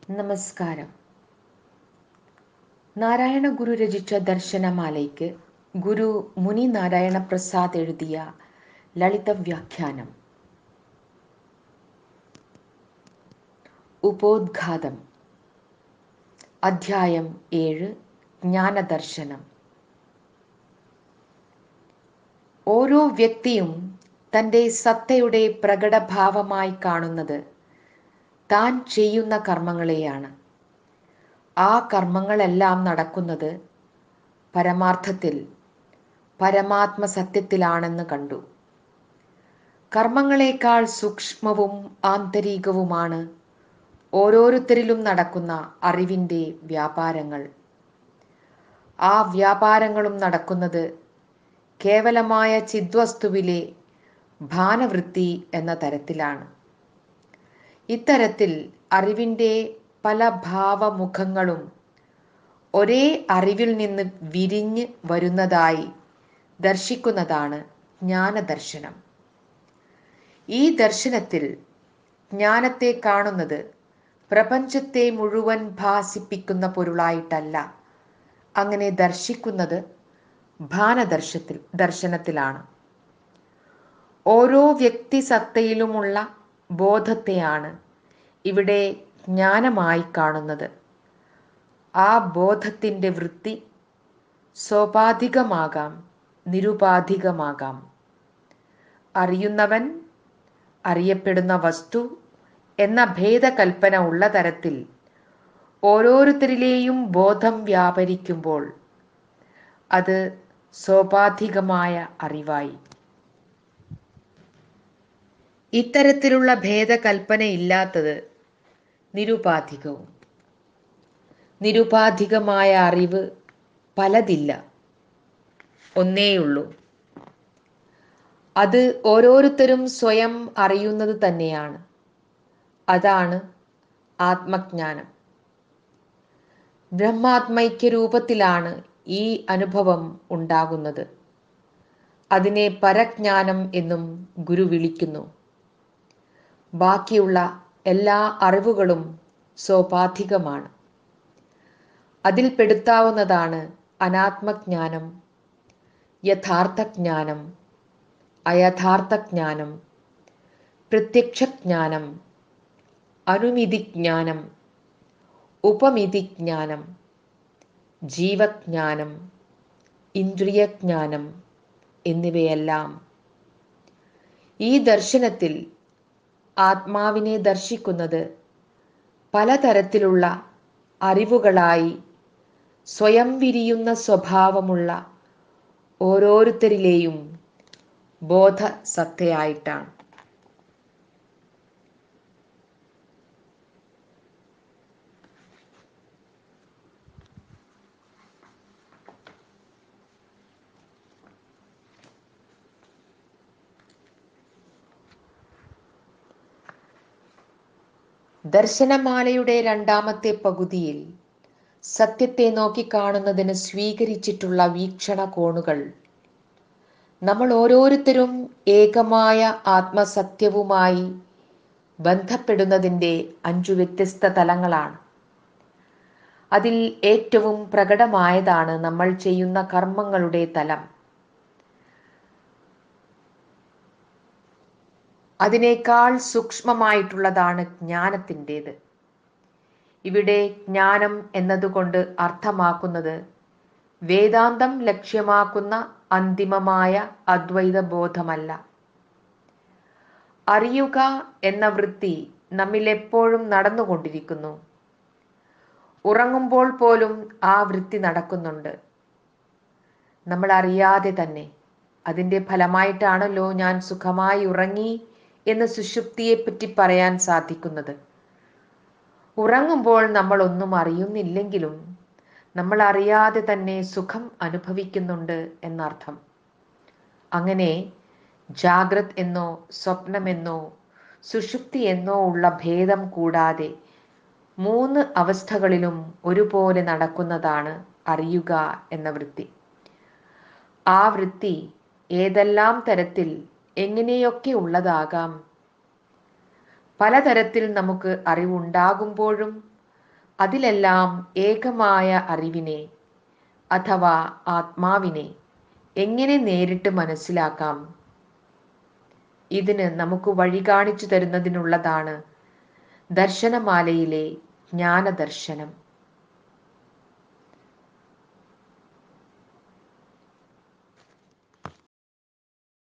നമസ്കാരം നാരായണ ഗുരു രചിച്ച ദർശനമാലയ്ക്ക് ഗുരു മുനി നാരായണ പ്രസാദ് എഴുതിയ ലളിത വ്യാഖ്യാനം ഉപോദ്ഘാതം അധ്യായം ഏഴ് ജ്ഞാനദർശനം ഓരോ വ്യക്തിയും തൻ്റെ സത്തയുടെ പ്രകടഭാവമായി കാണുന്നത് താൻ ചെയ്യുന്ന കർമ്മങ്ങളെയാണ് ആ കർമ്മങ്ങളെല്ലാം നടക്കുന്നത് പരമാർത്ഥത്തിൽ പരമാത്മ സത്യത്തിലാണെന്ന് കണ്ടു കർമ്മങ്ങളെക്കാൾ സൂക്ഷ്മവും ആന്തരികവുമാണ് ഓരോരുത്തരിലും നടക്കുന്ന അറിവിൻ്റെ വ്യാപാരങ്ങൾ ആ വ്യാപാരങ്ങളും നടക്കുന്നത് കേവലമായ ചിദ്വസ്തുവിലെ ഭാനവൃത്തി എന്ന തരത്തിലാണ് ഇത്തരത്തിൽ അറിവിൻ്റെ പല ഭാവമുഖങ്ങളും ഒരേ അറിവിൽ നിന്ന് വിരിഞ്ഞ് വരുന്നതായി ദർശിക്കുന്നതാണ് ജ്ഞാനദർശനം ഈ ദർശനത്തിൽ ജ്ഞാനത്തെ കാണുന്നത് പ്രപഞ്ചത്തെ മുഴുവൻ ഭാസിപ്പിക്കുന്ന പൊരുളായിട്ടല്ല അങ്ങനെ ദർശിക്കുന്നത് ഭാനദർശത്തിൽ ദർശനത്തിലാണ് ഓരോ വ്യക്തി സത്തയിലുമുള്ള ബോധത്തെയാണ് ഇവിടെ ജ്ഞാനമായി കാണുന്നത് ആ ബോധത്തിൻ്റെ വൃത്തി സ്വാഭാധികമാകാം നിരുപാധികമാകാം അറിയുന്നവൻ അറിയപ്പെടുന്ന വസ്തു എന്ന ഭേദകൽപ്പന ഉള്ള തരത്തിൽ ഓരോരുത്തരിലെയും ബോധം വ്യാപരിക്കുമ്പോൾ അത് സ്വാഭാധികമായ അറിവായി ഇത്തരത്തിലുള്ള ഭേദകൽപ്പനയില്ലാത്തത് നിരുപാധികവും നിരുപാധികമായ അറിവ് പലതില്ല ഒന്നേയുള്ളൂ അത് ഓരോരുത്തരും സ്വയം അറിയുന്നത് തന്നെയാണ് അതാണ് ആത്മജ്ഞാനം ബ്രഹ്മാത്മൈക്യ രൂപത്തിലാണ് ഈ അനുഭവം ഉണ്ടാകുന്നത് അതിനെ പരജ്ഞാനം എന്നും ഗുരു വിളിക്കുന്നു ബാക്കിയുള്ള എല്ലാ അറിവുകളും സോപാധികമാണ് അതിൽ പെടുത്താവുന്നതാണ് അനാത്മജ്ഞാനം യഥാർത്ഥ ജ്ഞാനം അയഥാർത്ഥ ജ്ഞാനം പ്രത്യക്ഷജ്ഞാനം അനുമിതിജ്ഞാനം ഉപമിതിജ്ഞാനം ജീവജ്ഞാനം ഇന്ദ്രിയജ്ഞാനം എന്നിവയെല്ലാം ഈ ദർശനത്തിൽ ആത്മാവിനെ ദർശിക്കുന്നത് പലതരത്തിലുള്ള അറിവുകളായി സ്വയം വിരിയുന്ന സ്വഭാവമുള്ള ഓരോരുത്തരിലെയും ബോധസത്തയായിട്ടാണ് ദർശനമാലയുടെ രണ്ടാമത്തെ പകുതിയിൽ സത്യത്തെ നോക്കിക്കാണുന്നതിന് സ്വീകരിച്ചിട്ടുള്ള വീക്ഷണ കോണുകൾ നമ്മൾ ഓരോരുത്തരും ഏകമായ ആത്മസത്യവുമായി ബന്ധപ്പെടുന്നതിൻ്റെ അഞ്ചു വ്യത്യസ്ത തലങ്ങളാണ് അതിൽ ഏറ്റവും പ്രകടമായതാണ് നമ്മൾ ചെയ്യുന്ന കർമ്മങ്ങളുടെ തലം അതിനേക്കാൾ സൂക്ഷ്മമായിട്ടുള്ളതാണ് ജ്ഞാനത്തിൻ്റെത് ഇവിടെ ജ്ഞാനം എന്നതുകൊണ്ട് അർത്ഥമാക്കുന്നത് വേദാന്തം ലക്ഷ്യമാക്കുന്ന അന്തിമമായ അദ്വൈത ബോധമല്ല അറിയുക എന്ന വൃത്തി നമ്മിൽ എപ്പോഴും നടന്നുകൊണ്ടിരിക്കുന്നു ഉറങ്ങുമ്പോൾ പോലും ആ വൃത്തി നടക്കുന്നുണ്ട് നമ്മൾ അറിയാതെ തന്നെ അതിൻ്റെ ഫലമായിട്ടാണല്ലോ ഞാൻ സുഖമായി ഉറങ്ങി എന്ന് സുഷുപ്തിയെപ്പറ്റി പറയാൻ സാധിക്കുന്നത് ഉറങ്ങുമ്പോൾ നമ്മൾ ഒന്നും അറിയുന്നില്ലെങ്കിലും നമ്മൾ അറിയാതെ തന്നെ സുഖം അനുഭവിക്കുന്നുണ്ട് എന്നർത്ഥം അങ്ങനെ ജാഗ്രത് എന്നോ സ്വപ്നമെന്നോ സുഷുപ്തി എന്നോ ഉള്ള ഭേദം കൂടാതെ മൂന്ന് അവസ്ഥകളിലും ഒരുപോലെ നടക്കുന്നതാണ് അറിയുക എന്ന വൃത്തി ആ വൃത്തി ഏതെല്ലാം തരത്തിൽ എങ്ങനെയൊക്കെ ഉള്ളതാകാം പലതരത്തിൽ നമുക്ക് അറിവുണ്ടാകുമ്പോഴും അതിലെല്ലാം ഏകമായ അറിവിനെ അഥവാ ആത്മാവിനെ എങ്ങനെ നേരിട്ട് മനസ്സിലാക്കാം ഇതിന് നമുക്ക് വഴി കാണിച്ചു തരുന്നതിനുള്ളതാണ് ദർശനമാലയിലെ ജ്ഞാനദർശനം